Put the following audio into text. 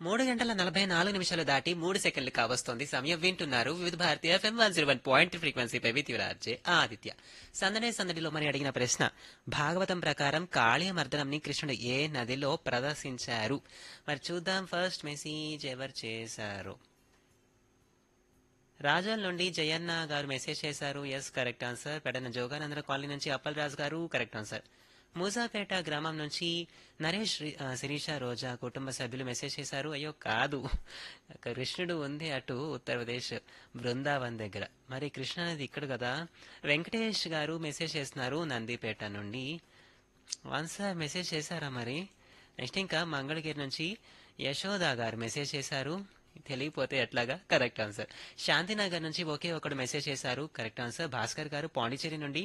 మూడు గంటల నలభై నాలుగు నిమిషాలు దాటి మూడు సెకండ్లు కావస్తోంది సమయం వింటున్నారు వివిధ భారతీయ FM one zero one point ఫ్రీక్వెన్సీపై విత్యురాజే ఆదిత్య సందడే సందడిలో మరి అడిగిన ప్రశ్న భాగవతం ప్రకారం కాళీయ మర్దనంని కృష్ణుడు ఏ నదిలో ప్రదర్శించారు మరి చూద్దాం ఫస్ట్ మెసేజ్ ఎవరు చేశారు రాజోల్ నుండి జయన్న గారు మెసేజ్ చేశారు ఎస్ కరెక్ట్ ఆన్సర్ పెడన జోగానందర కాలనీ నుంచి అప్పల్ రాజు గారు కరెక్ట్ ఆన్సర్ మూసాపేట గ్రామం నుంచి నరేష్ రి- ఆ, శిరీష రోజా కుటుంబ సభ్యులు మెసేజ్ చేశారు అయ్యో కాదు కృష్ణుడు ఉంది అటు ఉత్తరప్రదేశ్ బృందావన్ దగ్గర మరి కృష్ణ అనేది ఇక్కడ కదా వెంకటేష్ గారు మెసేజ్ చేస్తున్నారు నందిపేట నుండి ఆన్సర్ మెసేజ్ చేశారా మరి నెక్స్ట్ ఇంకా మంగళగిరి నుంచి యశోద గారు మెసేజ్ చేశారు తెలియపోతే ఎట్లాగా కరెక్ట్ ఆన్సర్ శాంతినగర్ నుంచి ఒకే ఒకడు మెసేజ్ చేశారు కరెక్ట్ ఆన్సర్ భాస్కర్ గారు పాండిచేరి నుండి